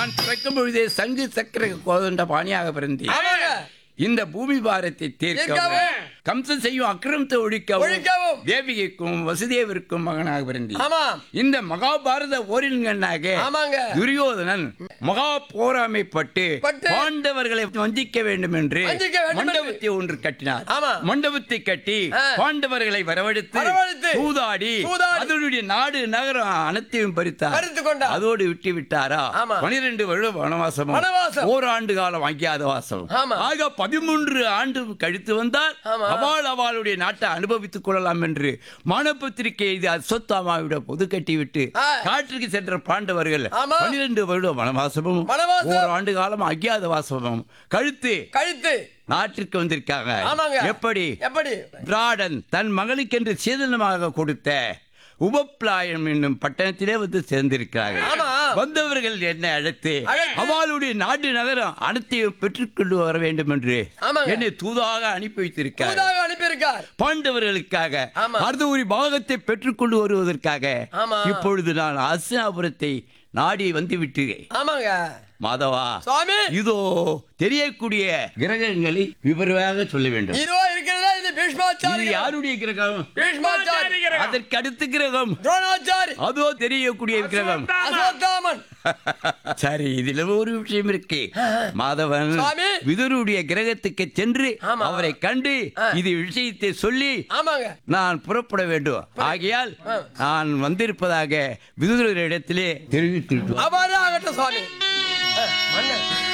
நான் பிறக்கும் பொழுதே சங்கு சக்கர கோதண்ட பாணியாக பிறந்தேன் ஆமாங்க இந்த பூமி பாரத்தை தீர்க்கவும் தீர்க்கவும், கம்சன் செய்யும் அக்கிரமத்தை ஒழிக்கவும் ஒழிக்கவும், தேவிகைக்கும் வசுதேவிற்கும் மகனாக பிறந்தேன் ஆமா இந்த மகாபாரத போரின்கண்ணாக ஆமாங்க துரியோதனன் மகா போராமைப்பட்டு பட்டு, பாண்டவர்களை வஞ்சிக்க வேண்டும் என்று வஞ்சிக்க வேண்டும் என்று. மண்டபத்தை ஒன்று கட்டினார் ஆமா. மண்டபத்தை கட்டி ஆ. பாண்டவர்களை வரவழைத்து வரவழைத்து, சூதாடி சூதாடி, அதனுடைய நாடு நகரம் அனைத்தையும் பறித்தார் பறித்துக் கொண்டார். அதோடு விட்டு விட்டாரா ஆமா. பனிரெண்டு வருடம் வனவாசம் வனவாசம். ஓராண்டு காலம் அஞ்ஞாத வாசம் ஆமா. ஆக பதிமூன்று ஆண்டு கழித்து வந்தால் ஆமா. அவள் அவளுடைய நாட்டை அனுபவித்துக் கொள்ளலாம் என்று மானப்பத்திரிகை இது அஸ்வத்தாமாவிட பொது கட்டிவிட்டு ஆ. காற்றுக்கு சென்ற பாண்டவர்கள் ஆமா. பனிரெண்டு வருடம் வனவாசமும் வனவாசம். ஓராண்டு காலம் அஞ்ஞாத வாசமும் கழுத்து கழுத்து நாட்டிற்கு வந்திருக்காங்க ஆமாங்க எப்படி எப்படி திராடன் தன் மகளுக்கென்று சீதனமாக கொடுத்த உபப்ளாயம் என்னும் பட்டணத்திலே வந்து சேர்ந்திருக்கிறார்கள் ஆமா. வந்தவர்கள் என்னை அழைத்து அழைத்து. அவளுடைய நாட்டு நகரம் அனைத்தையும் பெற்றுக்கொண்டு வர வேண்டும் என்று ஆமாங்க. என்னை தூதாக அனுப்பி வைத்திருக்கிறார் புதாக அனுப்பியிருக்கார் பாண்டவர்களுக்காக ஆமா. அடுத்த ஒரு பாகத்தை பெற்றுக்கொண்டு வருவதற்காக ஆமா. இப்பொழுது நான் அஸ்னாபுரத்தை நாடி வந்து விட்டேன் ஆமாங்க மாதவா சுவாமி இதோ தெரியக்கூடிய கிரகங்களை விவரமாக சொல்ல வேண்டும் இதோ இருக்கிறதா இது இது பீஷ்மாச்சாரி யாருடைய கிரகம் பீஷ்மாச்சாரி அதற்கு அடுத்த கிரகம் துரோணாச்சாரி அதோ தெரியக்கூடிய கிரகம் அசோத்தாமன் சரி இதுல ஒரு விஷயம் இருக்கு மாதவன் சுவாமி. விதுருடைய கிரகத்துக்கு சென்று ஆமா. அவரை கண்டு ஆ. இது விஷயத்தை சொல்லி ஆமாங்க நான் புறப்பட வேண்டும் ஆகையால் நான் வந்திருப்பதாக விதுரரிடத்திலே தெரிவித்து அபாரம் ஆகட்டும் சுவாமி அஹ், மன்னன்